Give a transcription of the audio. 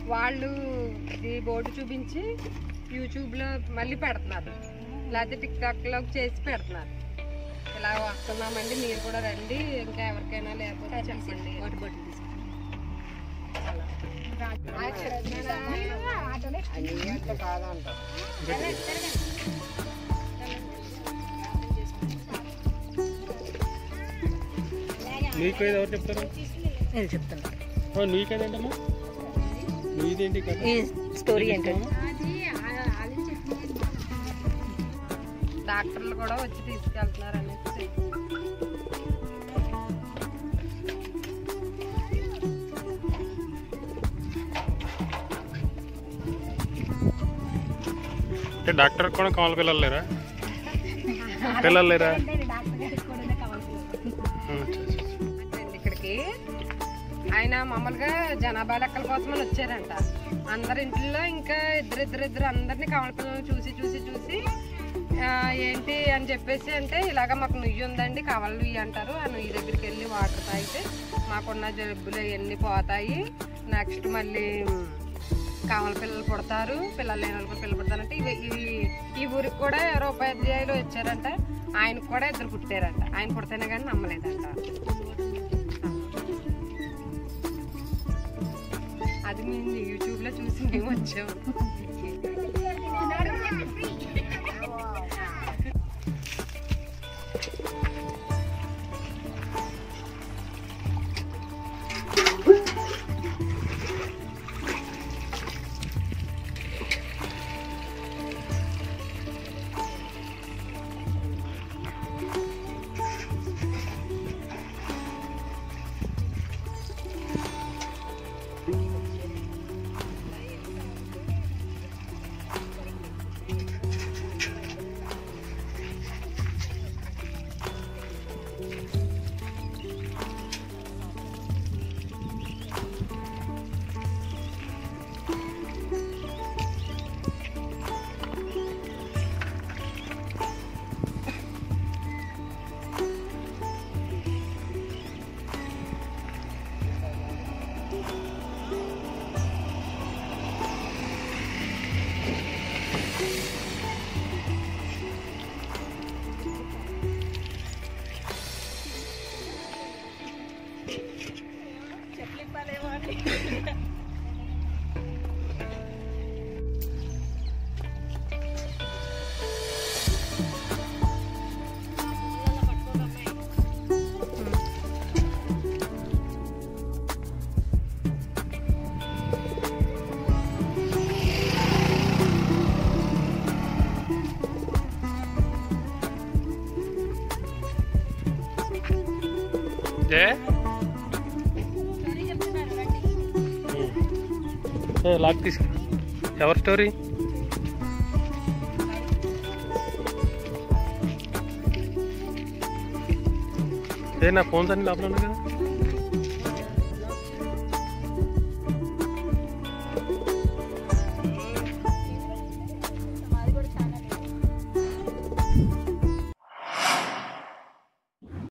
వాళ్ళు ఈ బోర్డు చూపించి యూట్యూబ్లో మళ్ళీ పెడుతున్నారు లేకపోతే టిక్ టాక్లో చేసి పెడుతున్నారు ఇలా వస్తున్నామండి మీరు కూడా రండి ఇంకా ఎవరికైనా లేకపోతే చెప్పండి వాటర్ బాటిల్ తీసుకో అలా. ఆ చెప్తున్నారా? అన్నీ అంటే కాదంట నీకు ఏదో ఎవరు చెప్తారు నేను చెప్తాను ఆ, నీకేదేంటమ్మా నీదేంటి కదా ఈ స్టోరీ ఏంటంటే డాక్టర్లు కూడా వచ్చి తీసుకెళ్తున్నారు అనేసి అంటే డాక్టర్ కూడా కావాలి పిల్లలు లేరా పిల్లలు లేరా ఆ, చ, చ, చ. అండి ఇక్కడికి ఆయన మామూలుగా జనాభా లెక్కల కోసమని వచ్చారంట అందరి ఇంట్లో ఇంకా ఇద్దరు ఇద్దరు ఇద్దరు అందరినీ కమల పిల్లల్ని చూసి చూసి చూసి ఆ, ఏంటి అని చెప్పేసి అంటే ఇలాగ మాకు నుయ్యి ఉందండి కవల నుయ్యి అంటారు ఆ నుయ్యి దగ్గరికి వెళ్ళి వాటర్ తాగితే మాకున్న జబ్బులు అవన్నీ పోతాయి నెక్స్ట్ మళ్ళీ కామల పిల్లలు పుడతారు పిల్లలు లేని వాళ్ళు కూడా పిల్లలు పుడతారంటే ఇవి ఇవి ఈ ఊరికి కూడా ఎవరో ఉపాధ్యాయులు వచ్చారంట ఆయనకు కూడా ఇద్దరు పుట్టారంట ఆయన పుడితేనే కానీ నమ్మలేదంట అది మేము యూట్యూబ్ లో చూసి మేము వచ్చాము జే ఏ, లాక్ తీసుకో ఎవరి స్టోరీ ఏ నా ఫోన్స్ అన్ని లోపల ఉన్నాయి కదా